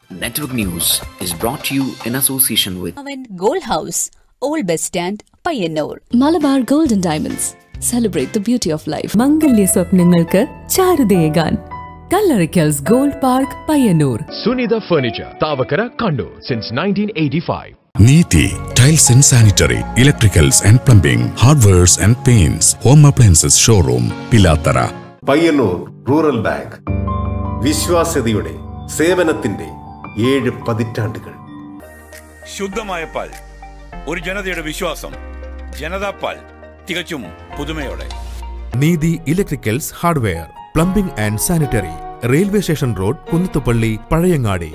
Network News is brought to you in association with അവൻ gold house old bus stand Payyanur Malabar golden diamonds celebrate the beauty of life മംഗല്യ സ്വപ്നങ്ങൾക്ക് ചാരുതയേകാൻ Kallarickals gold park Payyanur Sunitha Furniture, Tavakara, Kandu, since 1985. Neethi tiles and sanitary electricals and plumbing hardwares and paints home appliances showroom Pilathara Payyanur rural bank വിശ്വാസ്യതയുടെ സേവനത്തിന്റെ ഏഴ് പതിറ്റാണ്ടുകൾ ശുദ്ധമായ പാൽ ഒരു ജനതയുടെ വിശ്വാസം ജനതാ പാൽ തികച്ചും പുതുമയോടെ Neethi electricals hardware plumbing and sanitary railway station road Kunnathupally Pazhayangadi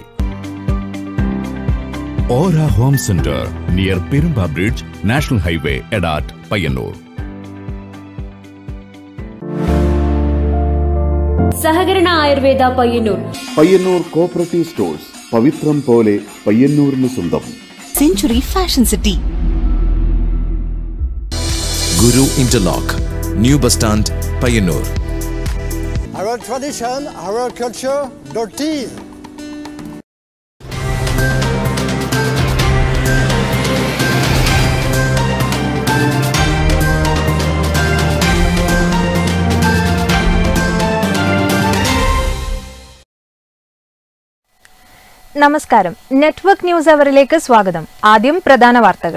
ഓര home centre near Perumba bridge national highway Edat Payyanur സഹകരണ ആയുർവേദ പയ്യന്നൂർ പയ്യന്നൂർ കോപ്പറേറ്റീവ് സ്റ്റോഴ്സ് പവിത്രം പോലെ പയ്യന്നൂരിന് സ്വന്തം century fashion city Guru interlock new bus stand Payyanur Our tradition, our culture, their teeth. നമസ്കാരം നെറ്റ്വർക്ക് ന്യൂസ് അവറിലേക്ക് സ്വാഗതം ആദ്യം പ്രധാന വാർത്തകൾ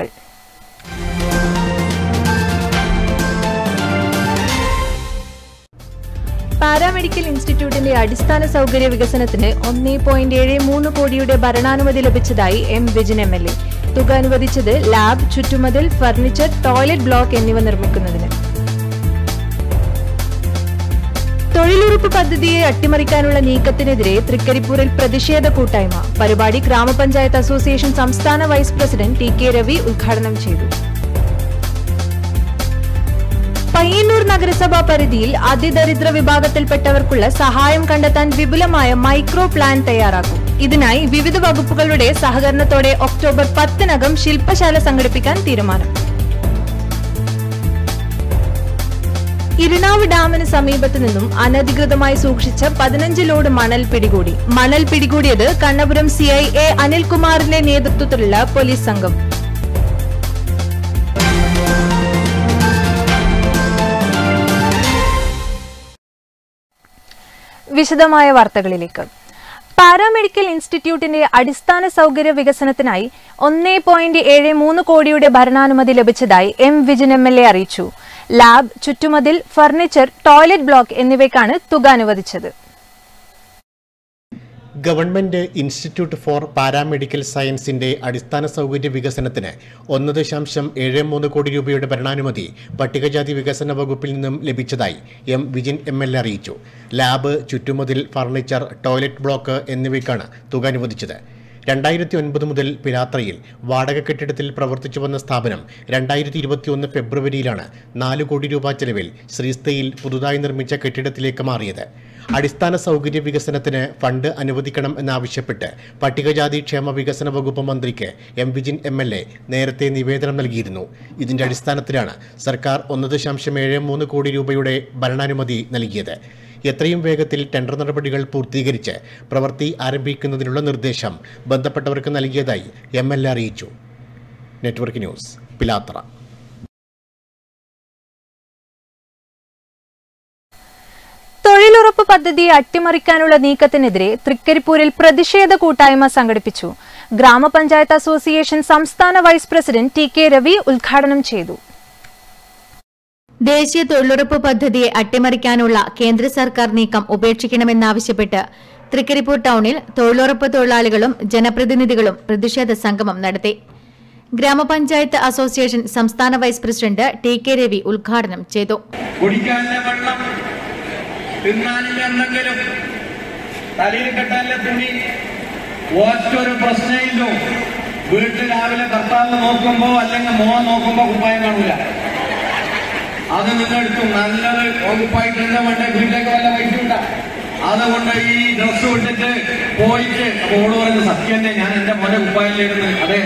പാരാമെഡിക്കൽ ഇൻസ്റ്റിറ്റ്യൂട്ടിന്റെ അടിസ്ഥാന സൗകര്യ വികസനത്തിന് ഒന്നേ പോയിന്റ് ഏഴ് മൂന്ന് കോടിയുടെ ഭരണാനുമതി ലഭിച്ചതായി M Vijin M L A തുക അനുവദിച്ചത് ലാബ് ചുറ്റുമതിൽ ഫർണിച്ചർ ടോയ്ലറ്റ് ബ്ലോക്ക് എന്നിവ നിർമ്മിക്കുന്നതിന് തൊഴിലുറപ്പ് പദ്ധതിയെ അട്ടിമറിക്കാനുള്ള നീക്കത്തിനെതിരെ തൃക്കരിപ്പൂരിൽ പ്രതിഷേധ കൂട്ടായ്മ പരിപാടി ഗ്രാമപഞ്ചായത്ത് അസോസിയേഷൻ സംസ്ഥാന vice president T K Ravi ഉദ്ഘാടനം ചെയ്തു പയ്യന്നൂർ നഗരസഭാ പരിധിയിൽ അതിദരിദ്ര വിഭാഗത്തിൽപ്പെട്ടവർക്കുള്ള സഹായം കണ്ടെത്താൻ വിപുലമായ മൈക്രോ പ്ലാൻ തയ്യാറാക്കും ഇതിനായി വിവിധ വകുപ്പുകളുടെ സഹകരണത്തോടെ ഒക്ടോബർ പത്തിനകം ശില്പശാല സംഘടിപ്പിക്കാൻ തീരുമാനം ഇരിണാവ് ഡാമിന് സമീപത്ത് നിന്നും അനധികൃതമായി സൂക്ഷിച്ച പതിനഞ്ച് ലോഡ് മണൽ പിടികൂടി മണൽ പിടികൂടിയത് കണ്ണപുരം സി ഐ എ അനിൽകുമാറിന്റെ നേതൃത്വത്തിലുള്ള പോലീസ് സംഘം വിശദമായ വാർത്തകളിലേക്ക് പാരാമെഡിക്കൽ ഇൻസ്റ്റിറ്റ്യൂട്ടിന്റെ അടിസ്ഥാന സൗകര്യ വികസനത്തിനായി ഒന്നേ പോയിന്റ് ഏഴ് മൂന്ന് കോടിയുടെ ഭരണാനുമതി ലഭിച്ചതായി M Vijin M L A അറിയിച്ചു ലാബ് ചുറ്റുമതിൽ ഫർണിച്ചർ ടോയ്ലറ്റ് ബ്ലോക്ക് എന്നിവയ്ക്കാണ് തുക അനുവദിച്ചത് ഗവൺമെന്റ് ഇൻസ്റ്റിറ്റ്യൂട്ട് ഫോർ പാരാമെഡിക്കൽ സയൻസിന്റെ അടിസ്ഥാന സൗകര്യ വികസനത്തിന് ഒന്ന് ദശാംശം ഏഴ് മൂന്ന് കോടി രൂപയുടെ ഭരണാനുമതി പട്ടികജാതി വികസന വകുപ്പിൽ നിന്നും ലഭിച്ചതായി M Vijin M L A അറിയിച്ചു ലാബ് ചുറ്റുമതിൽ ഫർണിച്ചർ ടോയ്ലറ്റ് ബ്ലോക്ക് എന്നിവയ്ക്കാണ് തുക അനുവദിച്ചത് രണ്ടായിരത്തി ഒൻപത് മുതൽ പിലാത്രയിൽ വാടക കെട്ടിടത്തിൽ പ്രവർത്തിച്ചു വന്ന സ്ഥാപനം രണ്ടായിരത്തി ഇരുപത്തിയൊന്ന് ഫെബ്രുവരിയിലാണ് നാല് കോടി രൂപ ചെലവിൽ ശ്രീസ്തയിൽ പുതുതായി നിർമ്മിച്ച കെട്ടിടത്തിലേക്ക് മാറിയത് അടിസ്ഥാന സൗകര്യ വികസനത്തിന് ഫണ്ട് അനുവദിക്കണം എന്നാവശ്യപ്പെട്ട് പട്ടികജാതി ക്ഷേമ വികസന വകുപ്പ് മന്ത്രിക്ക് M Vijin M L A നേരത്തെ നിവേദനം നൽകിയിരുന്നു ഇതിന്റെ അടിസ്ഥാനത്തിലാണ് സർക്കാർ ഒന്ന് ദശാംശം ഏഴ് മൂന്ന് കോടി രൂപയുടെ ഭരണാനുമതി നൽകിയത് എത്രയും വേഗത്തിൽ ടെൻഡർ നടപടികൾ പൂർത്തീകരിച്ച് പ്രവൃത്തി ആരംഭിക്കുന്നതിനുള്ള നിർദ്ദേശം ബന്ധപ്പെട്ടവർക്ക് നൽകിയതായി എം എൽ എ അറിയിച്ചു നെറ്റ്വർക്ക് ന്യൂസ് പിലാത്ര തൊഴിലുറപ്പ് പദ്ധതിയെ അട്ടിമറിക്കാനുള്ള നീക്കത്തിനെതിരെ തൃക്കരിപ്പൂരിൽ പ്രതിഷേധ കൂട്ടായ്മ സംഘടിപ്പിച്ചു ഗ്രാമപഞ്ചായത്ത് അസോസിയേഷൻ സംസ്ഥാന vice president T K Ravi ഉദ്ഘാടനം ചെയ്തു ദേശീയ തൊഴിലുറപ്പ് പദ്ധതിയെ അട്ടിമറിക്കാനുള്ള കേന്ദ്ര സർക്കാർ നീക്കം ഉപേക്ഷിക്കണമെന്നാവശ്യപ്പെട്ട് തൃക്കരിപ്പൂർ ടൌണിൽ തൊഴിലുറപ്പ് തൊഴിലാളികളും ജനപ്രതിനിധികളും പ്രതിഷേധ സംഗമം നടത്തി ഗ്രാമപഞ്ചായത്ത് അസോസിയേഷൻ സംസ്ഥാന vice president T K Ravi ഉദ്ഘാടനം ചെയ്തു കുടിക്കാനുള്ള വെള്ളം തിന്നാനുള്ള എന്തെങ്കിലും തലയിൽ കെട്ടാനുള്ള തുണി ഒറ്റൊരു പ്രശ്നമില്ലോ വീട്ടിൽ രാവിലെ ഭർത്താവ് നോക്കുമ്പോ അല്ലെങ്കിൽ മോൻ നോക്കുമ്പോ കുപ്പായം കാണൂല അത് നിന്നെടുത്തു നല്ലത് കുപ്പായിട്ട് എന്താ വേണ്ട വീട്ടിലേക്ക് വല്ല പൈസ ഉണ്ടാ അതുകൊണ്ട് ഈ ഡ്രസ് വിട്ടിട്ട് പോയിട്ട് അപ്പൊ ഓള് പറയുന്നത് സത്യം തന്നെ ഞാൻ എന്റെ മോനെ കുപ്പായിലിടുന്നു അതെ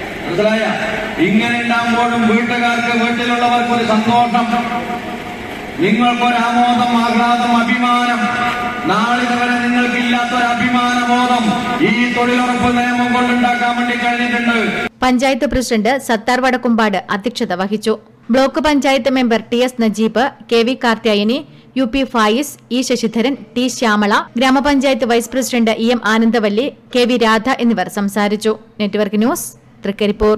മനസ്സിലായ ഇങ്ങനെ ഉണ്ടാകുമ്പോഴും വീട്ടുകാർക്ക് വീട്ടിലുള്ളവർക്ക് ഒരു സന്തോഷം നിങ്ങൾക്കൊരാമോദം ആഹ്ലാദം അഭിമാനം നാളിതുവരെ നിങ്ങൾക്കില്ലാത്തൊരു അഭിമാനബോധം ഈ തൊഴിലുറപ്പ് നിയമം കൊണ്ടുണ്ടാക്കാൻ വേണ്ടി കഴിഞ്ഞിട്ടുണ്ട് പഞ്ചായത്ത് പ്രസിഡന്റ് സത്താർ വടക്കുംപാട് അധ്യക്ഷത വഹിച്ചു block panchayat member T S Najeeb K V Karthyayani U P Fayis E Sasidharan T Shyamala ഗ്രാമപഞ്ചായത്ത് vice president E M Anandavalli K V Radha എന്നിവർ സംസാരിച്ചു നെറ്റ്വർക്ക് ന്യൂസ് തൃക്കരിപ്പൂർ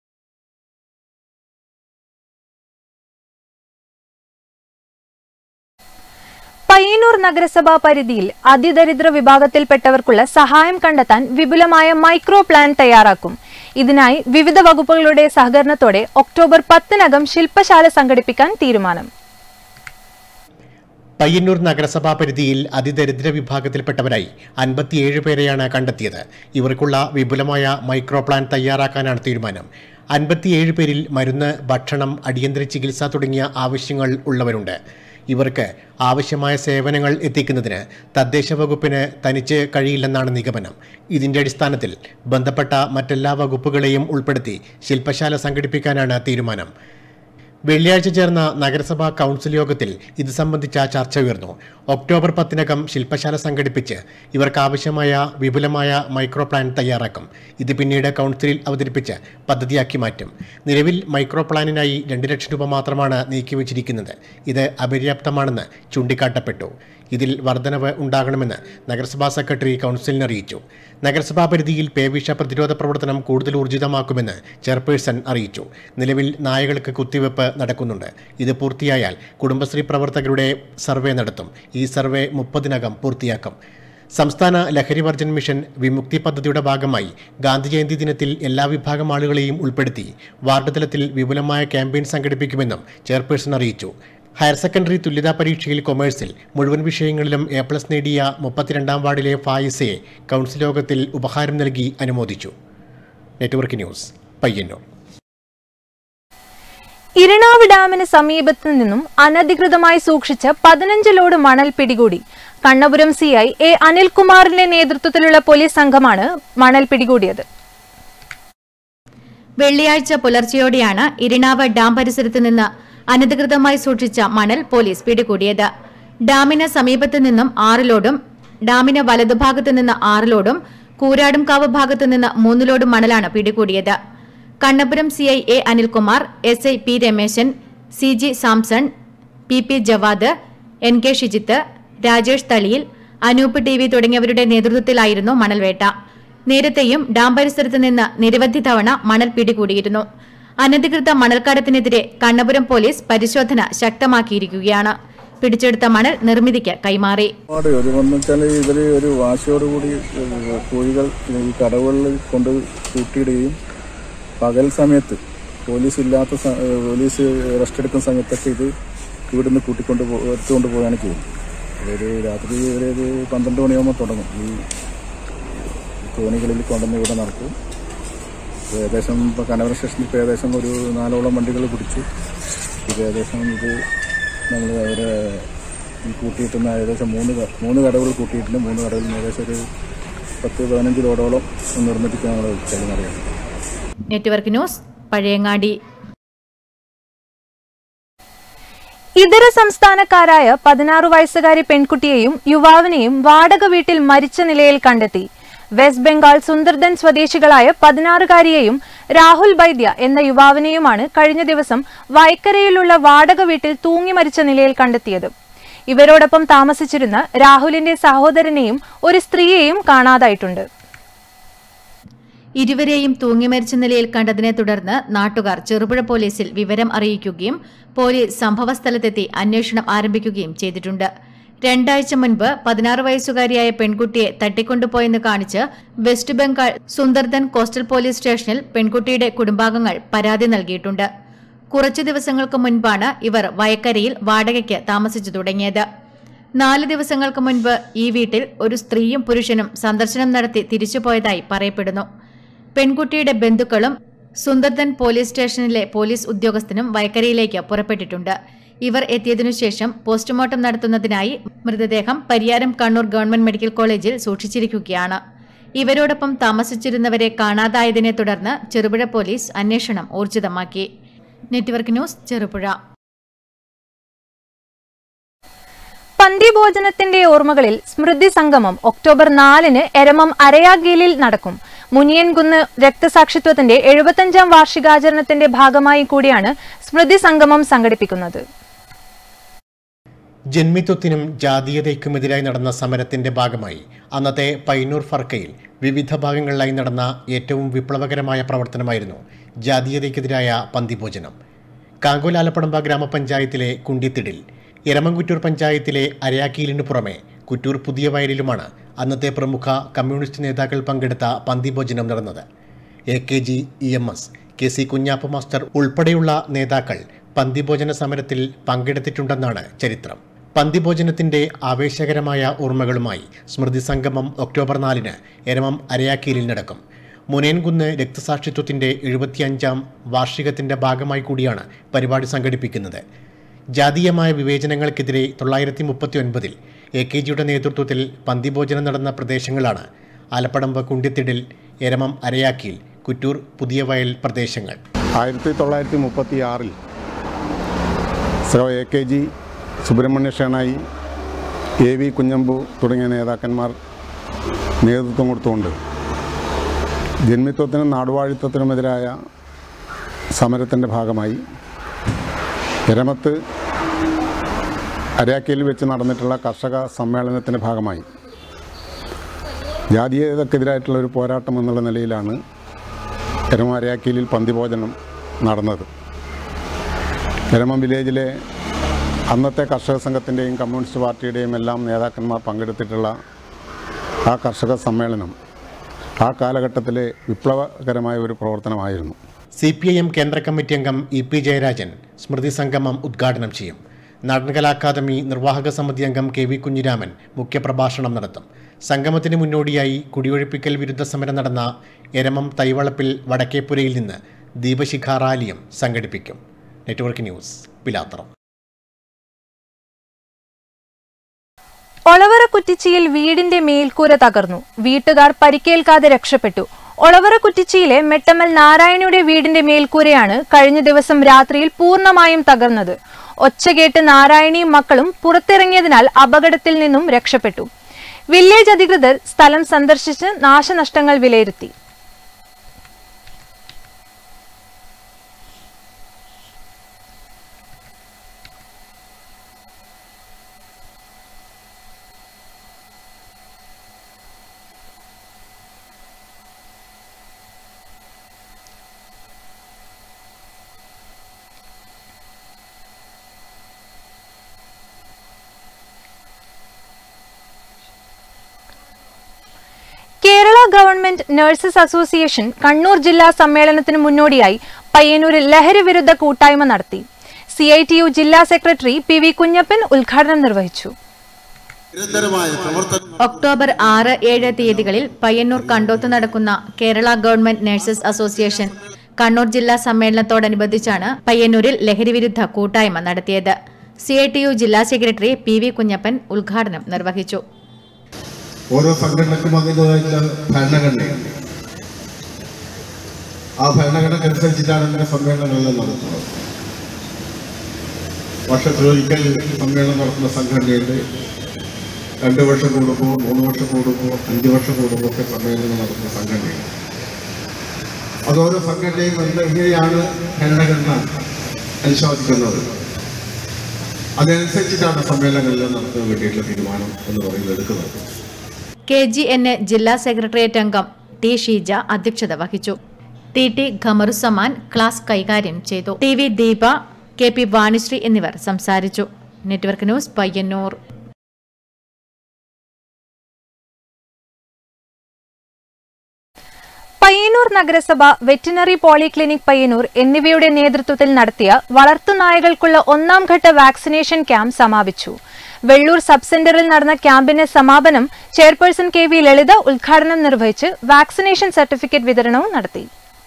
പയ്യന്നൂർ നഗരസഭാ പരിധിയിൽ അതിദരിദ്ര വിഭാഗത്തിൽപ്പെട്ടവർക്കുള്ള സഹായം കണ്ടെത്താൻ വിപുലമായ മൈക്രോ പ്ലാൻ തയ്യാറാക്കും ഇതിനായി വിവിധ വകുപ്പുകളുടെ സഹകരണത്തോടെ ഒക്ടോബർ പത്തിനകം ശില്പശാല സംഘടിപ്പിക്കാൻ തീരുമാനം പയ്യന്നൂർ നഗരസഭാ പരിധിയിൽ അതിദരിദ്ര വിഭാഗത്തിൽപ്പെട്ടവരായി അൻപത്തിയേഴ് പേരെയാണ് കണ്ടെത്തിയത് ഇവർക്കുള്ള വിപുലമായ മൈക്രോ പ്ലാൻ തയ്യാറാക്കാനാണ് തീരുമാനം അൻപത്തിയേഴ് പേരിൽ മരുന്ന് ഭക്ഷണം അടിയന്തര ചികിത്സ തുടങ്ങിയ ആവശ്യങ്ങൾ ഉള്ളവരുണ്ട് ഇവർക്ക് ആവശ്യമായ സേവനങ്ങൾ എത്തിക്കുന്നതിന് തദ്ദേശ വകുപ്പിന് തനിച്ച് കഴിയില്ലെന്നാണ് നിഗമനം ഇതിന്റെ അടിസ്ഥാനത്തിൽ ബന്ധപ്പെട്ട മറ്റെല്ലാ വകുപ്പുകളെയും ഉൾപ്പെടുത്തി ശില്പശാല സംഘടിപ്പിക്കാനാണ് തീരുമാനം വെള്ളിയാഴ്ച ചേർന്ന നഗരസഭാ കൗൺസിൽ യോഗത്തിൽ ഇത് സംബന്ധിച്ച ചർച്ച ഉയർന്നു ഒക്ടോബർ പത്തിനകം ശില്പശാല സംഘടിപ്പിച്ച് ഇവർക്ക് ആവശ്യമായ വിപുലമായ മൈക്രോ പ്ലാൻ തയ്യാറാക്കും ഇത് പിന്നീട് കൗൺസിലിൽ അവതരിപ്പിച്ച് പദ്ധതിയാക്കി മാറ്റും നിലവിൽ മൈക്രോ പ്ലാനിനായി രണ്ട് ലക്ഷം രൂപ മാത്രമാണ് നീക്കിവച്ചിരിക്കുന്നത് ഇത് അപര്യാപ്തമാണെന്ന് ചൂണ്ടിക്കാട്ടപ്പെട്ടു ഇതിൽ വർധനവ് ഉണ്ടാകണമെന്ന് നഗരസഭാ സെക്രട്ടറി കൗൺസിലിന് അറിയിച്ചു നഗരസഭാ പരിധിയിൽ പേവിഷ പ്രതിരോധ പ്രവർത്തനം കൂടുതൽ ഊർജിതമാക്കുമെന്ന് ചെയർപേഴ്സൺ അറിയിച്ചു നിലവിൽ നായകൾക്ക് കുത്തിവെപ്പ് നടക്കുന്നുണ്ട് ഇത് പൂർത്തിയായാൽ കുടുംബശ്രീ പ്രവർത്തകരുടെ സർവേ നടത്തും ഈ സർവേ മുപ്പതിനകം പൂർത്തിയാക്കും സംസ്ഥാന ലഹരി വർജൻ മിഷൻ വിമുക്തി പദ്ധതിയുടെ ഭാഗമായി ഗാന്ധി ജയന്തി ദിനത്തിൽ എല്ലാ വിഭാഗം ആളുകളെയും ഉൾപ്പെടുത്തി വാർഡ് തലത്തിൽ വിപുലമായ ക്യാമ്പയിൻ സംഘടിപ്പിക്കുമെന്നും ചെയർപേഴ്സൺ അറിയിച്ചു ഹയർ സെക്കൻഡറി തുല്യതാ പരീക്ഷയിൽ കൊമേഴ്സിൽ മുഴുവൻ വിഷയങ്ങളിലും എ പ്ലസ് നേടിയ മുപ്പത്തിരണ്ടാം വാർഡിലെ ഫായിസയെ കൗൺസിൽ യോഗത്തിൽ ഉപഹാരം നൽകി അനുമോദിച്ചു നെറ്റ്വർക്ക് ന്യൂസ് പയ്യന്നൂർ ഇരണാവ് ഡാമിന് സമീപത്തു നിന്നും അനധികൃതമായി സൂക്ഷിച്ച പതിനഞ്ച് ലോഡ് മണൽ പിടികൂടി കണ്ണപുരം സി ഐ എ അനിൽകുമാറിന്റെ നേതൃത്വത്തിലുള്ള പോലീസ് സംഘമാണ് മണൽ പിടികൂടിയത് വെള്ളിയാഴ്ച പുലർച്ചെയോടെയാണ് ഇരിണാവ് ഡാം പരിസരത്ത് നിന്ന് അനധികൃതമായി സൂക്ഷിച്ച മണൽ പോലീസ് പിടികൂടിയത് ഡാമിന് സമീപത്ത് നിന്നും ആറ് ലോഡും ഡാമിന് വലതുഭാഗത്ത് നിന്ന് ആറ് ലോഡും കൂരാടുംകാവ് ഭാഗത്ത് നിന്ന് മൂന്ന് ലോഡും മണലാണ് പിടികൂടിയത് Kannapuram C I A Anilkumar S I P Rameshan C G Samson P P Javad N K Shijith Rajesh Thaliyil Anoop T V തുടങ്ങിയവരുടെ നേതൃത്വത്തിലായിരുന്നു മണൽവേട്ട നേരത്തെയും ഡാം പരിസരത്ത് നിന്ന് നിരവധി തവണ മണൽ പിടികൂടിയിരുന്നു അനധികൃത മണൽക്കാടത്തിനെതിരെ കണ്ണപുരം പോലീസ് പരിശോധന ശക്തമാക്കിയിരിക്കുകയാണ് പിടിച്ചെടുത്ത മണൽ നിർമ്മിതിക്ക് കൈമാറി ഒരുപാട് ഒരു എന്ന് വെച്ചാൽ ഇവര് ഒരു വാശിയോടുകൂടി ഏഹ്, കോഴികൾ ഈ കടവുകളിൽ കൊണ്ട് കൂട്ടിയിടുകയും പകൽ സമയത്ത് പോലീസ് ഇല്ലാത്ത സ- ഏഹ്, പോലീസ് റെസ്റ്റ് എടുക്കുന്ന സമയത്തൊക്കെ ഇത് ഇവിടുന്ന് കൂട്ടിക്കൊണ്ട് പോ- എടുത്തുകൊണ്ട് പോവുകയാണ് ചെയ്യുന്നത് അതൊരു രാത്രി ഒരു പന്ത്രണ്ട് മണിയാകുമ്പോൾ തുടങ്ങും ഈ തോണികളിൽ കൊണ്ടുവന്ന് ഇവിടെ നടക്കും ഇത് ഏകദേശം ഇപ്പോൾ കനവര സ്റ്റേഷനിൽ ഇപ്പോൾ ഏകദേശം ഒരു നാലോളം വണ്ടികൾ പിടിച്ചു ഇത് ഏകദേശം ഇത് നമ്മൾ അവരെ ഈ കൂട്ടിയിട്ടുന്ന ഏകദേശം മൂന്ന് ക- മൂന്ന് കടകൾ കൂട്ടിയിട്ടുണ്ട് മൂന്ന് കടകളിൽ ഏകദേശം ഒരു പത്ത് പതിനഞ്ച് ലോഡോളം നിർമ്മിപ്പിക്കാൻ നമ്മൾ കഴിയുന്നറിയാം നെറ്റ്വർക്ക് ന്യൂസ് പഴയങ്ങാടി ഇതര സംസ്ഥാനക്കാരായ പതിനാറ് വയസ്സുകാരി പെൺകുട്ടിയെയും യുവാവിനെയും വാടക വീട്ടിൽ മരിച്ച നിലയിൽ കണ്ടെത്തി വെസ്റ്റ് ബംഗാൾ സുന്ദർദൻ സ്വദേശികളായ പതിനാറുകാരിയെയും രാഹുൽ വൈദ്യ എന്ന യുവാവിനെയുമാണ് കഴിഞ്ഞ ദിവസം വൈക്കരയിലുള്ള വാടക വീട്ടിൽ തൂങ്ങി മരിച്ച നിലയിൽ കണ്ടെത്തിയത് ഇവരോടൊപ്പം താമസിച്ചിരുന്ന രാഹുലിന്റെ സഹോദരനെയും ഒരു സ്ത്രീയെയും കാണാതായിട്ടുണ്ട് ഇരുവരെയും തൂങ്ങിമരിച്ച നിലയിൽ കണ്ടതിനെ തുടർന്ന് നാട്ടുകാർ ചെറുപുഴ പോലീസിൽ വിവരം അറിയിക്കുകയും പോലീസ് സംഭവസ്ഥലത്തെത്തി അന്വേഷണം ആരംഭിക്കുകയും ചെയ്തിട്ടുണ്ട് രണ്ടാഴ്ച മുൻപ് പതിനാറ് വയസ്സുകാരിയായ പെൺകുട്ടിയെ തട്ടിക്കൊണ്ടുപോയെന്ന് കാണിച്ച് west Bengal Sundarban coastal police സ്റ്റേഷനിൽ പെൺകുട്ടിയുടെ കുടുംബാംഗങ്ങൾ പരാതി നൽകിയിട്ടുണ്ട് കുറച്ചു ദിവസങ്ങൾക്ക് മുൻപാണ് ഇവർ വയക്കരയിൽ വാടകയ്ക്ക് താമസിച്ചു തുടങ്ങിയത് നാല് ദിവസങ്ങൾക്ക് മുൻപ് ഈ വീട്ടിൽ ഒരു സ്ത്രീയും പുരുഷനും സന്ദർശനം നടത്തി തിരിച്ചുപോയതായി പറയപ്പെടുന്നു പെൺകുട്ടിയുടെ ബന്ധുക്കളും സുന്ദർദൻ പോലീസ് സ്റ്റേഷനിലെ പോലീസ് ഉദ്യോഗസ്ഥനും വയക്കരയിലേക്ക് പുറപ്പെട്ടിട്ടുണ്ട് ഇവർ എത്തിയതിനുശേഷം പോസ്റ്റ്മോർട്ടം നടത്തുന്നതിനായി മൃതദേഹം പരിയാരം കണ്ണൂർ ഗവൺമെന്റ് മെഡിക്കൽ കോളേജിൽ സൂക്ഷിച്ചിരിക്കുകയാണ് ഇവരോടൊപ്പം താമസിച്ചിരുന്നവരെ കാണാതായതിനെ തുടർന്ന് ചെറുപുഴ പോലീസ് അന്വേഷണം ഊർജിതമാക്കി നെറ്റ്വർക്ക് ന്യൂസ് ചെറുപുഴ പന്തിഭോജനത്തിന്റെ ഓർമ്മകളിൽ സ്മൃതി സംഗമം ഒക്ടോബർ നാലിന് എരമം അരയാഗീലിൽ നടക്കും മുനിയൻകുന്ന് രക്തസാക്ഷിത്വത്തിന്റെ എഴുപത്തഞ്ചാം വാർഷികാചരണത്തിന്റെ ഭാഗമായി കൂടിയാണ് സ്മൃതി സംഗമം സംഘടിപ്പിക്കുന്നത് ജന്മിത്വത്തിനും ജാതീയതയ്ക്കുമെതിരായി നടന്ന സമരത്തിന്റെ ഭാഗമായി അന്നത്തെ പൈനൂർ ഫർക്കയിൽ വിവിധ ഭാഗങ്ങളിലായി നടന്ന ഏറ്റവും വിപ്ലവകരമായ പ്രവർത്തനമായിരുന്നു ജാതീയതയ്ക്കെതിരായ പന്തിഭോജനം കാങ്കോൽ ആലപ്പടമ്പ ഗ്രാമപഞ്ചായത്തിലെ കുണ്ടിത്തിടിൽ എരമംകുറ്റൂർ പഞ്ചായത്തിലെ അരയാക്കീലിനു പുറമെ കുറ്റൂർ പുതിയ വയലിലുമാണ് അന്നത്തെ പ്രമുഖ കമ്മ്യൂണിസ്റ്റ് നേതാക്കൾ പങ്കെടുത്ത പന്തിഭോജനം നടന്നത് A K G E M S K C Kunhappa master ഉൾപ്പെടെയുള്ള നേതാക്കൾ പന്തിഭോജന സമരത്തിൽ പങ്കെടുത്തിട്ടുണ്ടെന്നാണ് ചരിത്രം പന്തിഭോജനത്തിന്റെ ആവേശകരമായ ഓർമ്മകളുമായി സ്മൃതി സംഗമം ഒക്ടോബർ നാലിന് എരമം അരയാക്കീലിൽ നടക്കും മുനേൻകുന്ന് രക്തസാക്ഷിത്വത്തിന്റെ എഴുപത്തിയഞ്ചാം വാർഷികത്തിന്റെ ഭാഗമായി കൂടിയാണ് പരിപാടി സംഘടിപ്പിക്കുന്നത് ജാതീയമായ വിവേചനങ്ങൾക്കെതിരെ തൊള്ളായിരത്തി മുപ്പത്തി ഒൻപതിൽ എ കെ ജിയുടെ നേതൃത്വത്തിൽ പന്തിഭോജനം നടന്ന പ്രദേശങ്ങളാണ് ആലപ്പടമ്പ് കുണ്ടിത്തിടിൽ എരമം അരയാക്കിയിൽ കുറ്റൂർ പുതിയ വയൽ പ്രദേശങ്ങൾ ആയിരത്തി തൊള്ളായിരത്തി മുപ്പത്തി ആറിൽ so A K G Subrahmanya Shenoy A V Kunhambu തുടങ്ങിയ നേതാക്കന്മാർ നേതൃത്വം കൊടുത്തുകൊണ്ട് ജന്മിത്വത്തിനും നാടുവാഴിത്വത്തിനുമെതിരായ സമരത്തിൻ്റെ ഭാഗമായി എരമത്ത് അരയാക്കയിൽ വെച്ച് നടന്നിട്ടുള്ള കർഷക സമ്മേളനത്തിൻ്റെ ഭാഗമായി ജാതീയതക്കെതിരായിട്ടുള്ള ഒരു പോരാട്ടം എന്നുള്ള നിലയിലാണ് എരമ അരയാക്കീലിൽ പന്തിഭോജനം നടന്നത് എരമം വില്ലേജിലെ അന്നത്തെ കർഷക സംഘത്തിൻ്റെയും കമ്മ്യൂണിസ്റ്റ് പാർട്ടിയുടെയും എല്ലാം നേതാക്കന്മാർ പങ്കെടുത്തിട്ടുള്ള ആ കർഷക സമ്മേളനം ആ കാലഘട്ടത്തിലെ വിപ്ലവകരമായ ഒരു പ്രവർത്തനമായിരുന്നു സി പി ഐ എം കേന്ദ്ര കമ്മിറ്റി അംഗം ഇ പി ജയരാജൻ സ്മൃതി സംഗമം ഉദ്ഘാടനം ചെയ്യും നടൻകലാ അക്കാദമി നിർവാഹക സമിതി അംഗം കെ വി കുഞ്ഞിരാമൻ മുഖ്യപ്രഭാഷണം നടത്തും സംഗമത്തിന് മുന്നോടിയായി കുടിയൊഴിപ്പിക്കൽ വിരുദ്ധ സമരം നടന്ന എരമം തൈവളപ്പിൽ വടക്കേപ്പുരയിൽ നിന്ന് ദീപശിഖ റാലിയും സംഘടിപ്പിക്കും നെറ്റ്വർക്ക് ന്യൂസ് പിലാത്തറം ഒളവറ കുറ്റിച്ചിയിൽ വീടിന്റെ മേൽക്കൂര തകർന്നു വീട്ടുകാർ പരിക്കേൽക്കാതെ രക്ഷപ്പെട്ടു ഒളവറ കുറ്റിച്ചിയിലെ മെട്ടമ്മൽ നാരായണിയുടെ വീടിന്റെ മേൽക്കൂരയാണ് കഴിഞ്ഞ ദിവസം രാത്രിയിൽ പൂർണ്ണമായും തകർന്നത് ഒച്ചകേട്ട് നാരായണിയും മക്കളും പുറത്തിറങ്ങിയതിനാൽ അപകടത്തിൽ നിന്നും രക്ഷപ്പെട്ടു വില്ലേജ് അധികൃതർ സ്ഥലം സന്ദർശിച്ച് നാശനഷ്ടങ്ങൾ വിലയിരുത്തി Kerala government nurses association Kannur ജില്ലാ സമ്മേളനത്തിന് മുന്നോടിയായി പയ്യന്നൂരിൽ ലഹരി വിരുദ്ധ കൂട്ടായ്മ നടത്തി സി ഐ ടി യു ജില്ലാ സെക്രട്ടറി പി വി കുഞ്ഞപ്പൻ ഉദ്ഘാടനം നിർവഹിച്ചു ഒക്ടോബർ ആറ് ഏഴ് തീയതികളിൽ പയ്യന്നൂർ കണ്ടോത്ത് നടക്കുന്ന Kerala government nurses association Kannur ജില്ലാ സമ്മേളനത്തോടനുബന്ധിച്ചാണ് പയ്യന്നൂരിൽ ലഹരിവിരുദ്ധ കൂട്ടായ്മ നടത്തിയത് സി ഐ ടി യു ജില്ലാ സെക്രട്ടറി പി വി കുഞ്ഞപ്പൻ ഉദ്ഘാടനം നിർവഹിച്ചു ഓരോ സംഘടനക്കും അതിൻ്റെതായിട്ടുള്ള ഭരണഘടനയുണ്ട് ആ ഭരണഘടനക്കനുസരിച്ചിട്ടാണ് ഇതിന്റെ സമ്മേളനങ്ങളെല്ലാം നടത്തുന്നത് വർഷത്തിലൊരിക്കൽ സമ്മേളനം നടത്തുന്ന സംഘടനയുണ്ട് രണ്ട് വർഷം കൂടുമ്പോൾ മൂന്ന് വർഷം കൂടുമ്പോൾ അഞ്ച് വർഷം കൂടുമ്പോൾ ഒക്കെ സമ്മേളനം നടത്തുന്ന സംഘടനയുണ്ട് അത് ഓരോ സംഘടനയും എന്ത് എങ്ങനെയാണ് ഭരണഘടന അനുശാസിക്കുന്നത് അതനുസരിച്ചിട്ടാണ് സമ്മേളനങ്ങളെല്ലാം നടത്താൻ വേണ്ടിയിട്ടുള്ള തീരുമാനം എന്ന് പറയുന്നത് എടുക്കുന്നത് കെ ജി എൻ എ ജില്ലാ സെക്രട്ടേറിയറ്റ് അംഗം ടി ഷീജ അധ്യക്ഷത വഹിച്ചു ടി ടി ഖമറുസമാൻ ക്ലാസ് കൈകാര്യം ചെയ്തു T V Deepa K P Vanisree എന്നിവർ സംസാരിച്ചു നെറ്റ്വർക്ക് ന്യൂസ് പയ്യന്നൂർ പയ്യന്നൂർ നഗരസഭ വെറ്റിനറി പോളിക്ലിനിക് പയ്യന്നൂർ എന്നിവയുടെ നേതൃത്വത്തിൽ നടത്തിയ വളർത്തുനായകൾക്കുള്ള ഒന്നാം ഘട്ട വാക്സിനേഷൻ ക്യാമ്പ് സമാപിച്ചു വെള്ളൂർ സബ് സെന്ററിൽ നടന്ന ക്യാമ്പിന്റെ സമാപനം ചെയർപേഴ്സൺ കെ വി ലളിത ഉദ്ഘാടനം നിർവഹിച്ച് വാക്സിനേഷൻ സർട്ടിഫിക്കറ്റ് വിതരണവും നടത്തി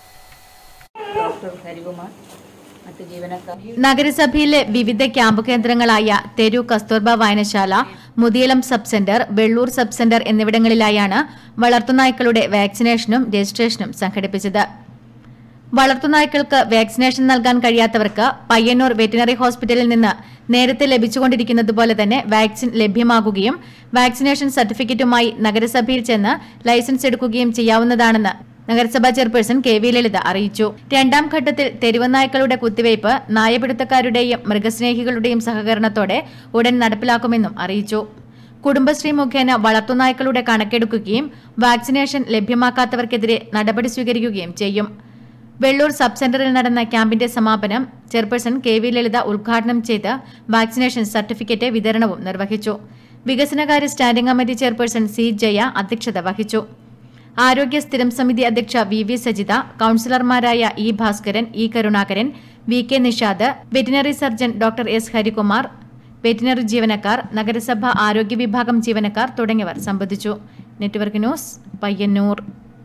നഗരസഭയിലെ വിവിധ ക്യാമ്പ് കേന്ദ്രങ്ങളായ തെരു കസ്തൂർബ വായനശാല Muthiyalam sub centre Vellur sub centre എന്നിവിടങ്ങളിലായാണ് വളർത്തുനായ്ക്കളുടെ വാക്സിനേഷനും രജിസ്ട്രേഷനും സംഘടിപ്പിച്ചത് വളർത്തുനായ്ക്കൾക്ക് വാക്സിനേഷൻ നൽകാൻ കഴിയാത്തവർക്ക് പയ്യന്നൂർ വെറ്റിനറി ഹോസ്പിറ്റലിൽ നിന്ന് നേരത്തെ ലഭിച്ചുകൊണ്ടിരിക്കുന്നതുപോലെ തന്നെ വാക്സിൻ ലഭ്യമാകുകയും വാക്സിനേഷൻ സർട്ടിഫിക്കറ്റുമായി നഗരസഭയിൽ ചെന്ന് ലൈസൻസ് എടുക്കുകയും ചെയ്യാവുന്നതാണെന്ന് നഗരസഭാ ചെയർപേഴ്സൺ കെ വി ലളിത അറിയിച്ചു രണ്ടാം ഘട്ടത്തിൽ തെരുവുനായ്ക്കളുടെ കുത്തിവയ്പ് നായപിടുത്തക്കാരുടെയും മൃഗസ്നേഹികളുടെയും സഹകരണത്തോടെ ഉടൻ നടപ്പിലാക്കുമെന്നും അറിയിച്ചു കുടുംബശ്രീ മുഖേന വളർത്തുനായ്ക്കളുടെ കണക്കെടുക്കുകയും വാക്സിനേഷൻ ലഭ്യമാക്കാത്തവർക്കെതിരെ നടപടി സ്വീകരിക്കുകയും ചെയ്യും വെള്ളൂർ സബ് സെന്ററിൽ നടന്ന ക്യാമ്പിന്റെ സമാപനം ചെയർപേഴ്സൺ കെ വി ലളിത ഉദ്ഘാടനം ചെയ്ത് വാക്സിനേഷൻ സർട്ടിഫിക്കറ്റ് വിതരണവും നിർവഹിച്ചു വികസനകാര്യ standing committee chairperson C Jaya അധ്യക്ഷത വഹിച്ചു ആരോഗ്യ സ്ഥിരം സമിതി അധ്യക്ഷ വി വി സജിത കൌൺസിലർമാരായ E Bhaskaran E Karunakaran V K Nishad veterinary surgeon doctor S Harikumar veterinary ജീവനക്കാർ നഗരസഭ ആരോഗ്യ വിഭാഗം ജീവനക്കാർ തുടങ്ങിയവർ സംബന്ധിച്ചു നെറ്റ്വർക്ക് ന്യൂസ് പയ്യന്നൂർ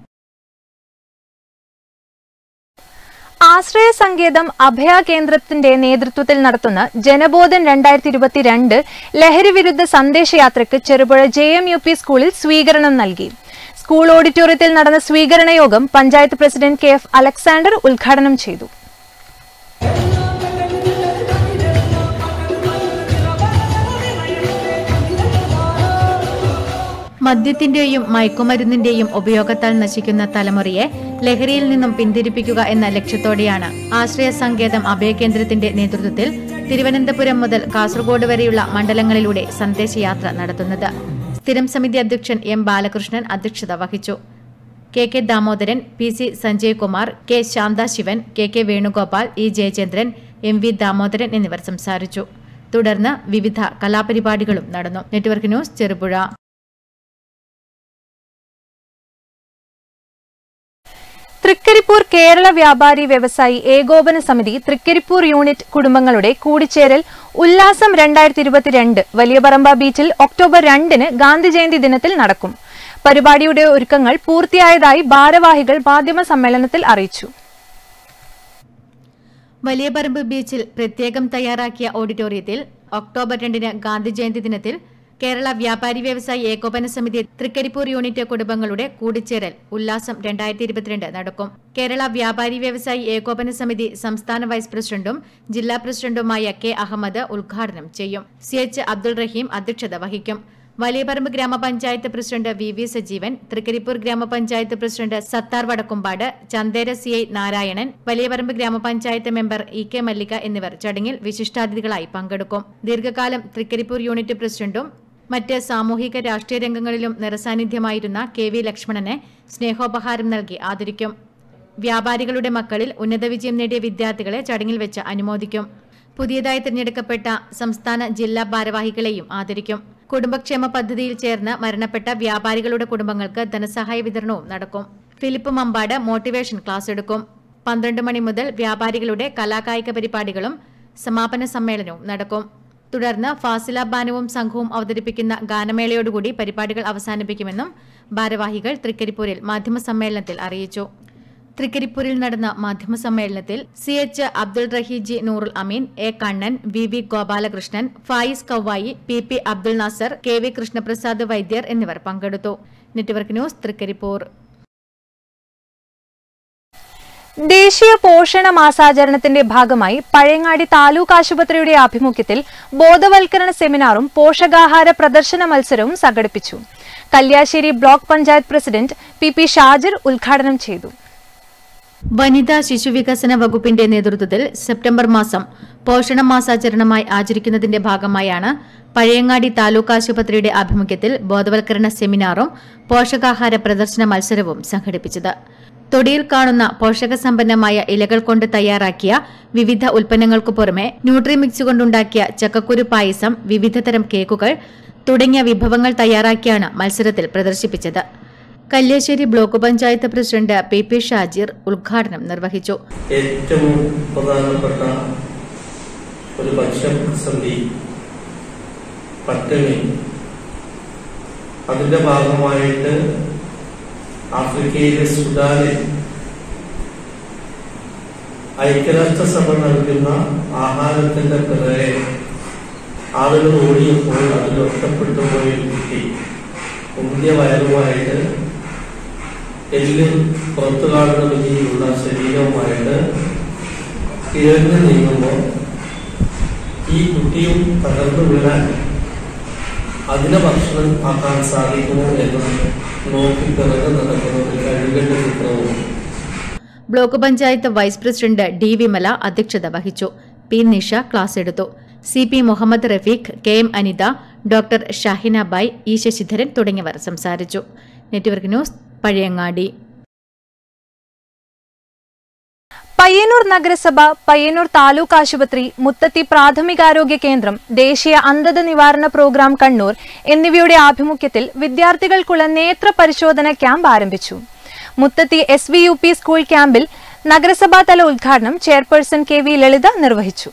ആശ്രയ സങ്കേതം അഭയ കേന്ദ്രത്തിന്റെ നേതൃത്വത്തിൽ നടത്തുന്ന ജനബോധൻ രണ്ടായിരത്തി ഇരുപത്തിരണ്ട് ലഹരി വിരുദ്ധ സന്ദേശയാത്രയ്ക്ക് Cherupuzha J M U P സ്കൂളിൽ സ്വീകരണം നൽകി സ്കൂൾ ഓഡിറ്റോറിയത്തിൽ നടന്ന സ്വീകരണ യോഗം panchayat president K F Alexander ഉദ്ഘാടനം ചെയ്തു മദ്യത്തിന്റെയും മയക്കുമരുന്നിന്റെയും ഉപയോഗത്താൽ നശിക്കുന്ന തലമുറയെ ലഹരിയിൽ നിന്നും പിന്തിരിപ്പിക്കുക എന്ന ലക്ഷ്യത്തോടെയാണ് ആശ്രയ സങ്കേതം അഭയകേന്ദ്രത്തിന്റെ നേതൃത്വത്തിൽ തിരുവനന്തപുരം മുതൽ കാസർഗോഡ് വരെയുള്ള മണ്ഡലങ്ങളിലൂടെ സന്ദേശയാത്ര നടത്തുന്നത് സ്ഥിരം സമിതി അധ്യക്ഷൻ എം ബാലകൃഷ്ണൻ അധ്യക്ഷത വഹിച്ചു K K Damodaran P C Sanjay Kumar K Santhasivan K K Venugopal E Jayachandran M V Damodaran എന്നിവർ സംസാരിച്ചു തുടർന്ന് വിവിധ കലാപരിപാടികളും നടന്നു നെറ്റ്വർക്ക് ന്യൂസ് ചെറുപുഴ തൃക്കരിപ്പൂർ കേരള വ്യാപാരി വ്യവസായി ഏകോപന സമിതി തൃക്കരിപ്പൂർ യൂണിറ്റ് കുടുംബങ്ങളുടെ കൂടിച്ചേരൽ ഉല്ലാസം രണ്ടായിരത്തി ഇരുപത്തിരണ്ട് വലിയ പറമ്പ ബീച്ചിൽ ഒക്ടോബർ രണ്ടിന് ഗാന്ധി ജയന്തി ദിനത്തിൽ നടക്കും പരിപാടിയുടെ ഒരുക്കങ്ങൾ പൂർത്തിയായതായി ഭാരവാഹികൾ മാധ്യമ സമ്മേളനത്തിൽ അറിയിച്ചു വലിയ പറമ്പ് ബീച്ചിൽ പ്രത്യേകം തയ്യാറാക്കിയ ഓഡിറ്റോറിയത്തിൽ ഒക്ടോബർ രണ്ടിന് ഗാന്ധി ജയന്തി ദിനത്തിൽ കേരള വ്യാപാരി വ്യവസായി ഏകോപന സമിതി തൃക്കരിപ്പൂർ യൂണിറ്റ് കുടുംബങ്ങളുടെ കൂടിച്ചേരൽ ഉല്ലാസം രണ്ടായിരത്തി ഇരുപത്തിരണ്ട് നടക്കും കേരള വ്യാപാരി വ്യവസായി ഏകോപന സമിതി സംസ്ഥാന വൈസ് പ്രസിഡന്റും ജില്ലാ പ്രസിഡന്റുമായ കെ അഹമ്മദ് ഉദ്ഘാടനം ചെയ്യും സി എച്ച് അബ്ദുൾ റഹീം അധ്യക്ഷത വഹിക്കും വലിയപറമ്പ് ഗ്രാമപഞ്ചായത്ത് president V V Sajeevan Trikaripur ഗ്രാമപഞ്ചായത്ത് president Sathar Vadakkumpad Chandera C I Narayanan Valiyaparamba ഗ്രാമപഞ്ചായത്ത് മെമ്പർ ഇ കെ മല്ലിക എന്നിവർ ചടങ്ങിൽ വിശിഷ്ടാതിഥികളായി പങ്കെടുക്കും ദീർഘകാലം തൃക്കരിപ്പൂർ യൂണിറ്റ് പ്രസിഡന്റും മറ്റ് സാമൂഹിക രാഷ്ട്രീയ രംഗങ്ങളിലും നിറസാന്നിധ്യമായിരുന്ന കെ വി ലക്ഷ്മണനെ സ്നേഹോപഹാരം നൽകി ആദരിക്കും വ്യാപാരികളുടെ മക്കളിൽ ഉന്നത വിജയം നേടിയ വിദ്യാർത്ഥികളെ ചടങ്ങിൽ വെച്ച് അനുമോദിക്കും പുതിയതായി തിരഞ്ഞെടുക്കപ്പെട്ട സംസ്ഥാന ജില്ലാ ഭാരവാഹികളെയും ആദരിക്കും കുടുംബക്ഷേമ പദ്ധതിയിൽ ചേർന്ന് മരണപ്പെട്ട വ്യാപാരികളുടെ കുടുംബങ്ങൾക്ക് ധനസഹായ വിതരണവും നടക്കും ഫിലിപ്പ് മമ്പാട് മോട്ടിവേഷൻ ക്ലാസ് എടുക്കും പന്ത്രണ്ട് മണി മുതൽ വ്യാപാരികളുടെ കലാകായിക പരിപാടികളും സമാപന സമ്മേളനവും നടക്കും തുടർന്ന് ഫാസില ബാനുവും സംഘവും അവതരിപ്പിക്കുന്ന ഗാനമേളയോടുകൂടി പരിപാടികൾ അവസാനിപ്പിക്കുമെന്നും ഭാരവാഹികൾ തൃക്കരിപ്പൂരിൽ മാധ്യമസമ്മേളനത്തിൽ അറിയിച്ചു തൃക്കരിപ്പൂരിൽ നടന്ന മാധ്യമസമ്മേളനത്തിൽ C H Abdul Raheeji Noorul Ameen A Kannan V V Gopalakrishnan Fayiz Kavvayi P P Abdul Nasar K V Krishnaprasad Vaidyar എന്നിവർ പങ്കെടുത്തു നെറ്റ്വർക്ക് ന്യൂസ് തൃക്കരിപ്പൂർ ദേശീയ പോഷണ മാസാചരണത്തിന്റെ ഭാഗമായി പഴയങ്ങാടി താലൂക്ക് ആശുപത്രിയുടെ ആഭിമുഖ്യത്തിൽ ബോധവൽക്കരണ സെമിനാറും പോഷകാഹാര പ്രദർശന മത്സരവും സംഘടിപ്പിച്ചു Kalliasseri block panchayat president P P Shajir ഉദ്ഘാടനം ചെയ്തു വനിതാ ശിശുവികസന വകുപ്പിന്റെ നേതൃത്വത്തിൽ സെപ്റ്റംബർ മാസം പോഷണ മാസാചരണമായി ആചരിക്കുന്നതിന്റെ ഭാഗമായാണ് പഴയങ്ങാടി താലൂക്ക് ആശുപത്രിയുടെ ആഭിമുഖ്യത്തിൽ ബോധവൽക്കരണ സെമിനാറും പോഷകാഹാര പ്രദർശന മത്സരവും സംഘടിപ്പിച്ചത് തൊടിയിൽ കാണുന്ന പോഷകസമ്പന്നമായ ഇലകൾ കൊണ്ട് തയ്യാറാക്കിയ വിവിധ ഉൽപ്പന്നങ്ങൾക്കു പുറമെ ന്യൂട്രിമിക്സ് കൊണ്ടുണ്ടാക്കിയ ചക്കക്കുരു പായസം വിവിധതരം കേക്കുകൾ തുടങ്ങിയ വിഭവങ്ങൾ തയ്യാറാക്കിയാണ് മത്സരത്തിൽ പ്രദർശിപ്പിച്ചത് Kalliasseri block panchayat president P P Shajir ഉദ്ഘാടനം നിർവഹിച്ചു ഏറ്റവും പ്രധാനപ്പെട്ട ഒരു ഭക്ഷ്യപ്രസന്ധി പട്ടിണി അതിന്റെ ഭാഗമായിട്ട് ആഫ്രിക്കയിലെ സുഡാനിൽ ഐക്യരാഷ്ട്രസഭ നൽകുന്ന ആഹാരത്തിന്റെ പിറകെ ആളുകൾ ഓടിയപ്പോൾ അതിൽ ഒറ്റപ്പെട്ടു പോയ ഒരു കുട്ടി മുന്തിയ വയറുമായിട്ട് എല്ല് പുറത്തു കാണുന്ന രീതിയിലുള്ള ശരീരവുമായിട്ട് കിഴങ്ങ് നീങ്ങുമ്പോൾ ഈ കുട്ടിയും തകർന്നു വീഴാൻ അതിനെ ഭക്ഷണം ആക്കാൻ സാധിക്കുമോ എന്ന് നോക്കി പിറകെ നടക്കുന്ന ഒരു കഴിവിന്റെ ചിത്രവും block panchayat vice president D Vimala അധ്യക്ഷത വഹിച്ചു പി നിഷ ക്ലാസ് എടുത്തു C P Muhammad Rafeeq K M Anitha doctor Shahina Bai E Sasidharan തുടങ്ങിയവർ സംസാരിച്ചു നെറ്റ്വർക്ക് ന്യൂസ് പഴയങ്ങാടി പയ്യന്നൂർ നഗരസഭ പയ്യന്നൂർ താലൂക്ക് ആശുപത്രി മുത്തത്തി പ്രാഥമികാരോഗ്യ കേന്ദ്രം ദേശീയ അന്ധത നിവാരണ പ്രോഗ്രാം കണ്ണൂർ എന്നിവയുടെ ആഭിമുഖ്യത്തിൽ വിദ്യാർത്ഥികൾക്കുള്ള നേത്ര പരിശോധന ക്യാമ്പ് ആരംഭിച്ചു Muthathi S V U P school ക്യാമ്പിൽ നഗരസഭാതല ഉദ്ഘാടനം ചെയർപേഴ്സൺ കെ വി ലളിത നിർവഹിച്ചു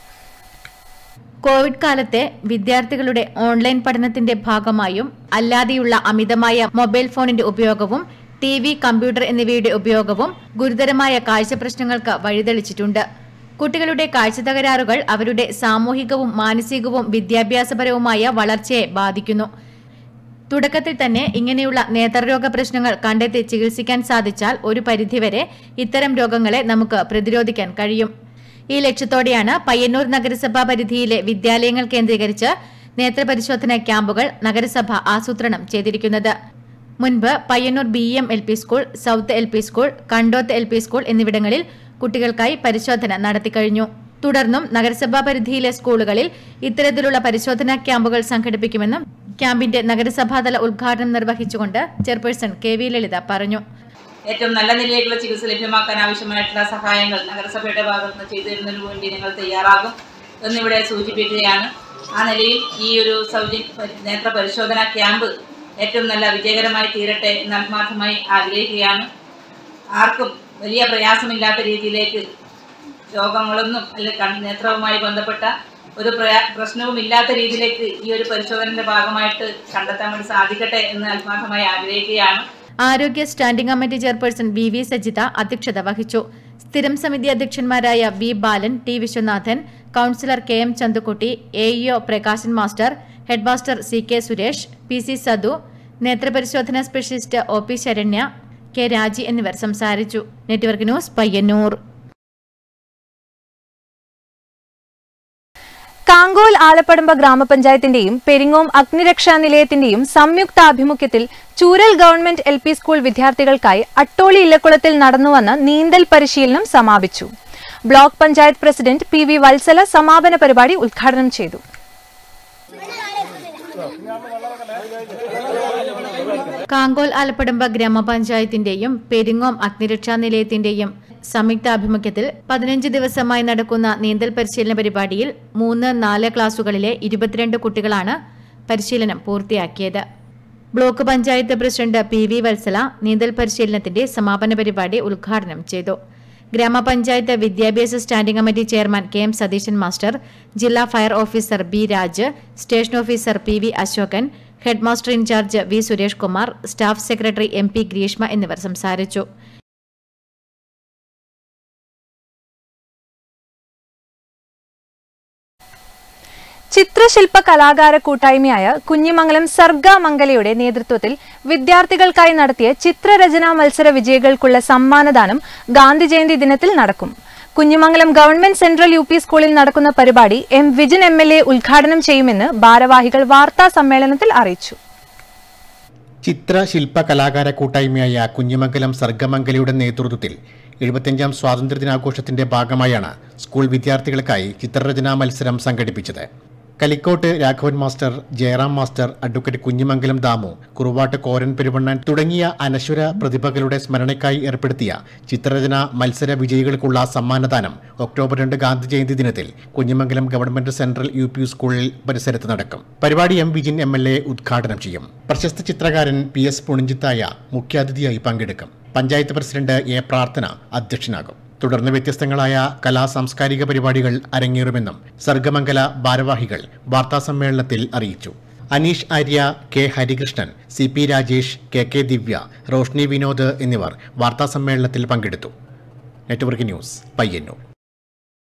കോവിഡ് കാലത്തെ വിദ്യാർത്ഥികളുടെ ഓൺലൈൻ പഠനത്തിന്റെ ഭാഗമായും അല്ലാതെയുള്ള അമിതമായ മൊബൈൽ ഫോണിന്റെ ഉപയോഗവും ടി വി കമ്പ്യൂട്ടർ എന്നിവയുടെ ഉപയോഗവും ഗുരുതരമായ കാഴ്ച പ്രശ്നങ്ങൾക്ക് വഴിതെളിച്ചിട്ടുണ്ട് കുട്ടികളുടെ കാഴ്ച തകരാറുകൾ അവരുടെ സാമൂഹികവും മാനസികവും വിദ്യാഭ്യാസപരവുമായ വളർച്ചയെ ബാധിക്കുന്നു തുടക്കത്തിൽ തന്നെ ഇങ്ങനെയുള്ള നേത്രരോഗ പ്രശ്നങ്ങൾ കണ്ടെത്തി ചികിത്സിക്കാൻ സാധിച്ചാൽ ഒരു പരിധിവരെ ഇത്തരം രോഗങ്ങളെ നമുക്ക് പ്രതിരോധിക്കാൻ കഴിയും ഈ ലക്ഷ്യത്തോടെയാണ് പയ്യന്നൂർ നഗരസഭാ പരിധിയിലെ വിദ്യാലയങ്ങൾ കേന്ദ്രീകരിച്ച് നേത്രപരിശോധന ക്യാമ്പുകൾ നഗരസഭ ആസൂത്രണം ചെയ്തിരിക്കുന്നത് മുൻപ് Payyanur B M L P school south L P school Kandoth L P school എന്നിവിടങ്ങളിൽ കുട്ടികൾക്കായി പരിശോധന നടത്തിക്കഴിഞ്ഞു തുടർന്നും നഗരസഭാ പരിധിയിലെ സ്കൂളുകളിൽ ഇത്തരത്തിലുള്ള പരിശോധനാ ക്യാമ്പുകൾ സംഘടിപ്പിക്കുമെന്നും ക്യാമ്പിന്റെ നഗരസഭാതല ഉദ്ഘാടനം നിർവഹിച്ചുകൊണ്ട് ചെയർപേഴ്സൺ കെ വി ലളിത പറഞ്ഞു ഏറ്റവും നല്ല നിലയിലുള്ള ചികിത്സ ലഭ്യമാക്കാൻ ആവശ്യമായിട്ടുള്ള സഹായങ്ങൾ നഗരസഭയുടെ ഭാഗത്ത് നിന്ന് ചെയ്തു തരുന്നതിന് വേണ്ടി ഞങ്ങൾ തയ്യാറാകും എന്നിവിടെ സൂചിപ്പിക്കുകയാണ് ആ നിലയിൽ ഈ ഒരു സൗജന്യ നേത്ര പരിശോധന ക്യാമ്പ് ഏറ്റവും നല്ല വിജയകരമായി തീരട്ടെ എന്ന് ആത്മാർത്ഥമായി ആഗ്രഹിക്കുകയാണ് ആർക്കും വലിയ പ്രയാസമില്ലാത്ത രീതിയിലേക്ക് രോഗങ്ങളൊന്നും അല്ലെങ്കിൽ കണ്ണ് നേത്രവുമായി ബന്ധപ്പെട്ട ഒരു പ്രയാ പ്രശ്നവും ഇല്ലാത്ത രീതിയിലേക്ക് ഈ ഒരു പരിശോധനയുടെ ഭാഗമായിട്ട് കണ്ടെത്താൻ വേണ്ടി സാധിക്കട്ടെ എന്ന് ആത്മാർത്ഥമായി ആഗ്രഹിക്കുകയാണ് ആരോഗ്യ standing committee chairperson V V Sajitha അധ്യക്ഷത വഹിച്ചു സ്ഥിരം സമിതി അധ്യക്ഷന്മാരായ V Balan T Viswanathan councillor K M Chanthukutty A E O Prakashan master headmaster C K Suresh P C Sadhu നേത്രപരിശോധനാ specialist O P Saranya K Raji എന്നിവർ സംസാരിച്ചു നെറ്റ്വർക്ക് ന്യൂസ് പയ്യന്നൂർ കാങ്കോൽ ആലപ്പടമ്പ ഗ്രാമപഞ്ചായത്തിന്റെയും പെരിങ്ങോം അഗ്നിരക്ഷാ നിലയത്തിന്റെയും സംയുക്ത ആഭിമുഖ്യത്തിൽ ചൂരൽ ഗവൺമെന്റ് എൽ പി സ്കൂൾ വിദ്യാർത്ഥികൾക്കായി അട്ടോളി ഇല്ലക്കുളത്തിൽ നടന്നുവന്ന നീന്തൽ പരിശീലനം സമാപിച്ചു block panchayat president P V Valsala സമാപന പരിപാടി ഉദ്ഘാടനം ചെയ്തു കാങ്കോൽ ആലപ്പടമ്പ ഗ്രാമപഞ്ചായത്തിന്റെയും പെരിങ്ങോം അഗ്നിരക്ഷാ നിലയത്തിന്റെയും സംയുക്താഭിമുഖ്യത്തിൽ പതിനഞ്ച് ദിവസമായി നടക്കുന്ന നീന്തൽ പരിശീലന പരിപാടിയിൽ മൂന്ന് നാല് ക്ലാസുകളിലെ ഇരുപത്തിരണ്ട് കുട്ടികളാണ് പരിശീലനം പൂർത്തിയാക്കിയത് block panchayat president P V Valsala നീന്തൽ പരിശീലനത്തിന്റെ സമാപന പരിപാടി ഉദ്ഘാടനം ചെയ്തു ഗ്രാമപഞ്ചായത്ത് വിദ്യാഭ്യാസ standing committee chairman K M Satheesan master ജില്ലാ fire officer B Raj station officer P V Asokan headmaster in charge V Suresh Kumar staff secretary M P Greeshma എന്നിവർ സംസാരിച്ചു ചിത്രശില്പ കലാകാര കൂട്ടായ്മയായ കുഞ്ഞിമംഗലം സർഗ മംഗലയുടെ നേതൃത്വത്തിൽ വിദ്യാർത്ഥികൾക്കായി നടത്തിയ ചിത്രരചനാ മത്സര വിജയികൾക്കുള്ള സമ്മാനദാനം ഗാന്ധി ജയന്തി ദിനത്തിൽ നടക്കും Kunhimangalam government central U P സ്കൂളിൽ നടക്കുന്ന പരിപാടി M Vijin M L A ഉദ്ഘാടനം ചെയ്യുമെന്ന് ഭാരവാഹികൾ വാർത്താ സമ്മേളനത്തിൽ അറിയിച്ചു ചിത്ര ശില്പ കലാകാര കൂട്ടായ്മയായ കുഞ്ഞിമംഗലം സർഗമംഗലയുടെ നേതൃത്വത്തിൽ എഴുപത്തിയഞ്ചാം സ്വാതന്ത്ര്യദിനാഘോഷത്തിന്റെ ഭാഗമായാണ് സ്കൂൾ വിദ്യാർത്ഥികൾക്കായി ചിത്രരചനാ മത്സരം സംഘടിപ്പിച്ചത് Kalikkott Raghavan master Jayaram master advocate Kunhimangalam Damu Kuruvatt Koran Peruvannan തുടങ്ങിയ അനശ്വര പ്രതിഭകളുടെ സ്മരണയ്ക്കായി ഏർപ്പെടുത്തിയ ചിത്രരചന മത്സര വിജയികൾക്കുള്ള സമ്മാനദാനം ഒക്ടോബർ രണ്ട് ഗാന്ധി ജയന്തി ദിനത്തിൽ Kunhimangalam government central U P സ്കൂളിൽ പരിസരത്ത് നടക്കും പരിപാടി M Vijin M L A ഉദ്ഘാടനം ചെയ്യും പ്രശസ്ത ചിത്രകാരൻ പി എസ് പുണിഞ്ചിത്തായ മുഖ്യാതിഥിയായി പങ്കെടുക്കും പഞ്ചായത്ത് പ്രസിഡന്റ് എ പ്രാർത്ഥന അധ്യക്ഷനാകും തുടർന്ന് വ്യത്യസ്തങ്ങളായ കലാ സാംസ്കാരിക പരിപാടികൾ അരങ്ങേറുമെന്നും സർഗമംഗല ഭാരവാഹികൾ വാർത്താസമ്മേളനത്തിൽ അറിയിച്ചു Aneesh Arya K Harikrishnan C P Rajesh K K Divya Roshni Vinod എന്നിവർ വാർത്താസമ്മേളനത്തിൽ പങ്കെടുത്തു നെറ്റ്വർക്ക് ന്യൂസ് പയ്യന്നൂർ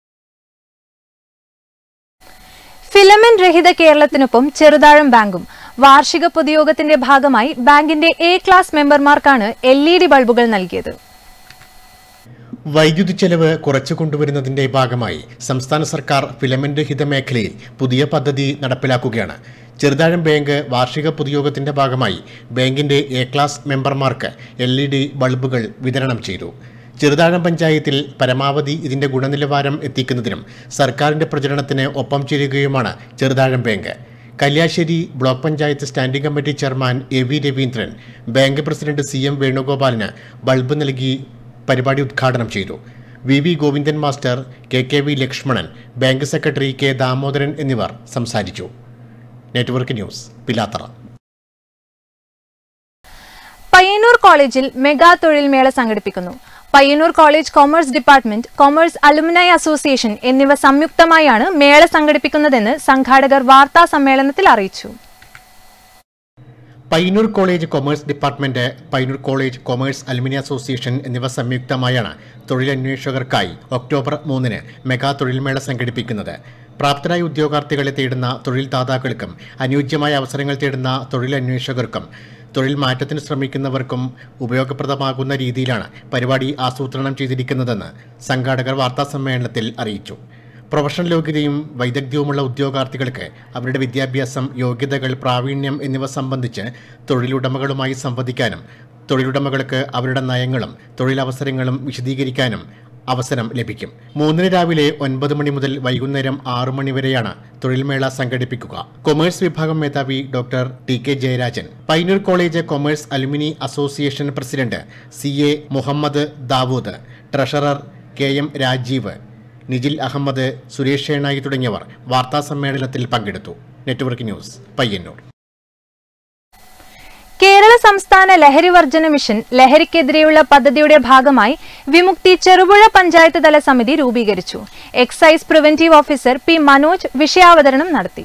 ഫിലമെന്റ് രഹിത കേരളത്തിനൊപ്പം ചെറുതാഴം ബാങ്കും വാർഷിക പൊതുയോഗത്തിന്റെ ഭാഗമായി ബാങ്കിന്റെ എ ക്ലാസ് മെമ്പർമാർക്കാണ് എൽ ഇ ഡി ബൾബുകൾ നൽകിയത് വൈദ്യുതി ചെലവ് കുറച്ചു കൊണ്ടുവരുന്നതിന്റെ ഭാഗമായി സംസ്ഥാന സർക്കാർ ഫിലമെന്റ് രഹിത മേഖലയിൽ പുതിയ പദ്ധതി നടപ്പിലാക്കുകയാണ് ചെറുതാഴം ബാങ്ക് വാർഷിക പൊതുയോഗത്തിന്റെ ഭാഗമായി ബാങ്കിന്റെ എ ക്ലാസ് മെമ്പർമാർക്ക് എൽ ഇ ഡി ബൾബുകൾ വിതരണം ചെയ്തു ചെറുതാഴം പഞ്ചായത്തിൽ പരമാവധി ഇതിന്റെ ഗുണനിലവാരം എത്തിക്കുന്നതിനും സർക്കാരിന്റെ പ്രചരണത്തിന് ഒപ്പം ചേരുകയുമാണ് Cheruthazham bank Kalliasseri block panchayat standing committee chairman A V Raveendran bank president C M വേണുഗോപാലിന് ബൾബ് നൽകി പരിപാടി ഉദ്ഘാടനം ചെയ്തു V V Govindan master K K V Lakshmanan bank secretary K Damodaran എന്നിവർ സംസാരിച്ചു നെറ്റ്വർക്ക് ന്യൂസ് പിലാത്തറ പയ്യന്നൂർ കോളേജിൽ മെഗാ തൊഴിൽ മേള സംഘടിപ്പിക്കുന്നു Payyanur college commerce department commerce alumni association എന്നിവ സംയുക്തമായാണ് മേള സംഘടിപ്പിക്കുന്നതെന്ന് സംഘാടകർ വാർത്താ സമ്മേളനത്തിൽ അറിയിച്ചു Payyanur college commerce department Payyanur college commerce alumni association എന്നിവ സംയുക്തമായാണ് തൊഴിലന്വേഷകർക്കായി ഒക്ടോബർ മൂന്നിന് മെഗാ തൊഴിൽമേള സംഘടിപ്പിക്കുന്നത് പ്രാപ്തരായ ഉദ്യോഗാർത്ഥികളെ തേടുന്ന തൊഴിൽ ദാതാക്കൾക്കും അനുയോജ്യമായ അവസരങ്ങൾ തേടുന്ന തൊഴിലന്വേഷകർക്കും തൊഴിൽ മാറ്റത്തിന് ശ്രമിക്കുന്നവർക്കും ഉപയോഗപ്രദമാകുന്ന രീതിയിലാണ് പരിപാടി ആസൂത്രണം ചെയ്തിരിക്കുന്നതെന്ന് സംഘാടകർ വാർത്താസമ്മേളനത്തിൽ അറിയിച്ചു പ്രൊഫഷണൽ യോഗ്യതയും വൈദഗ്ധ്യവുമുള്ള ഉദ്യോഗാർത്ഥികൾക്ക് അവരുടെ വിദ്യാഭ്യാസം യോഗ്യതകൾ പ്രാവീണ്യം എന്നിവ സംബന്ധിച്ച് തൊഴിലുടമകളുമായി സംവദിക്കാനും തൊഴിലുടമകൾക്ക് അവരുടെ നയങ്ങളും തൊഴിലവസരങ്ങളും വിശദീകരിക്കാനും അവസരം ലഭിക്കും മൂന്നിന് രാവിലെ ഒൻപത് മണി മുതൽ വൈകുന്നേരം ആറു മണി വരെയാണ് തൊഴിൽമേള സംഘടിപ്പിക്കുക കൊമേഴ്സ് വിഭാഗം മേധാവി doctor T K Jayarajan Payyanur college commerce alumni association president C A Muhammad Dawood treasurer K M Rajeev Nijil Ahmed Suresh Shenoy തുടങ്ങിയവർ വാർത്താ സമ്മേളനത്തിൽ പങ്കെടുത്തു നെറ്റ്വർക്ക് ന്യൂസ് പയ്യന്നൂർ കേരള സംസ്ഥാന ലഹരി വർജന മിഷൻ ലഹരിക്കെതിരെയുള്ള പദ്ധതിയുടെ ഭാഗമായി വിമുക്തി ചെറുപുഴ പഞ്ചായത്ത് തല സമിതി രൂപീകരിച്ചു excise preventive officer P Manoj വിഷയാവതരണം നടത്തി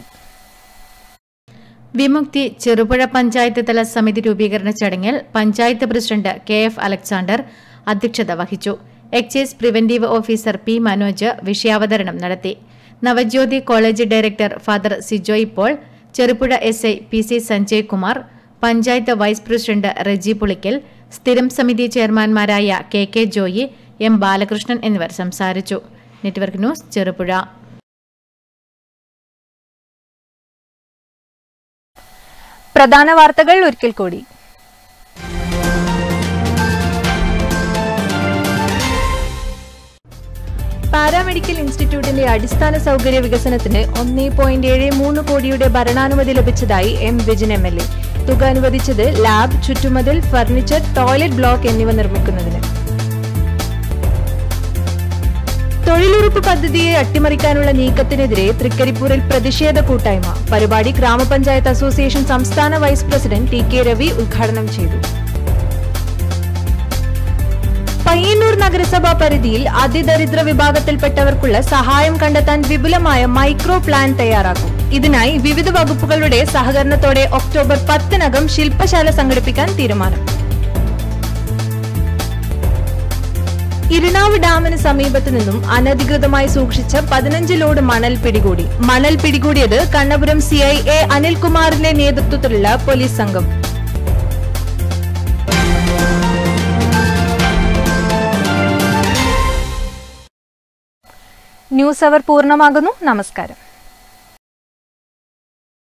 വിമുക്തി ചെറുപുഴ പഞ്ചായത്ത് തല സമിതി രൂപീകരണ ചടങ്ങിൽ panchayat president K F Alexander അധ്യക്ഷത വഹിച്ചു excise preventive officer P Manoj വിഷയാവതരണം നടത്തി Navajyothi college director father Sijoy Paul Cherupuzha S I P C Sanjay Kumar panchayat vice president Reji Pulickal സ്ഥിരം സമിതി ചെയർമാൻമാരായ K K Joy M Balakrishnan എന്നിവർ സംസാരിച്ചു നെറ്റ്വർക്ക് ന്യൂസ് ചെറുപുഴ പ്രധാന വാർത്തകൾ ഒരിക്കൽ കൂടി പാരാമെഡിക്കൽ ഇൻസ്റ്റിറ്റ്യൂട്ടിന്റെ അടിസ്ഥാന സൗകര്യ വികസനത്തിന് ഒന്നേ പോയിന്റ് ഏഴ് മൂന്ന് കോടിയുടെ ഭരണാനുമതി ലഭിച്ചതായി M Vijin M L A തുക അനുവദിച്ചത് ലാബ് ചുറ്റുമതിൽ ഫർണിച്ചർ ടോയ്ലറ്റ് ബ്ലോക്ക് എന്നിവ നിർമ്മിക്കുന്നതിന് തൊഴിലുറപ്പ് പദ്ധതിയെ അട്ടിമറിക്കാനുള്ള നീക്കത്തിനെതിരെ തൃക്കരിപ്പൂരിൽ പ്രതിഷേധ കൂട്ടായ്മ പരിപാടി ഗ്രാമപഞ്ചായത്ത് അസോസിയേഷൻ സംസ്ഥാന vice president T K Ravi ഉദ്ഘാടനം ചെയ്തു പയ്യന്നൂർ നഗരസഭാ പരിധിയിൽ അതിദരിദ്ര വിഭാഗത്തിൽപ്പെട്ടവർക്കുള്ള സഹായം കണ്ടെത്താൻ വിപുലമായ മൈക്രോ പ്ലാൻ തയ്യാറാക്കും ഇതിനായി വിവിധ വകുപ്പുകളുടെ സഹകരണത്തോടെ ഒക്ടോബർ പത്തിനകം ശില്പശാല സംഘടിപ്പിക്കാൻ തീരുമാനം ഇരിണാവ് ഡാമിന് സമീപത്ത് നിന്നും അനധികൃതമായി സൂക്ഷിച്ച പതിനഞ്ച് ലോഡ് മണൽ പിടികൂടി മണൽ പിടികൂടിയത് കണ്ണപുരം സി ഐ എ അനിൽകുമാറിന്റെ നേതൃത്വത്തിലുള്ള പോലീസ് സംഘം ന്യൂസ് അവർ പൂർണ്ണമാകുന്നു നമസ്കാരം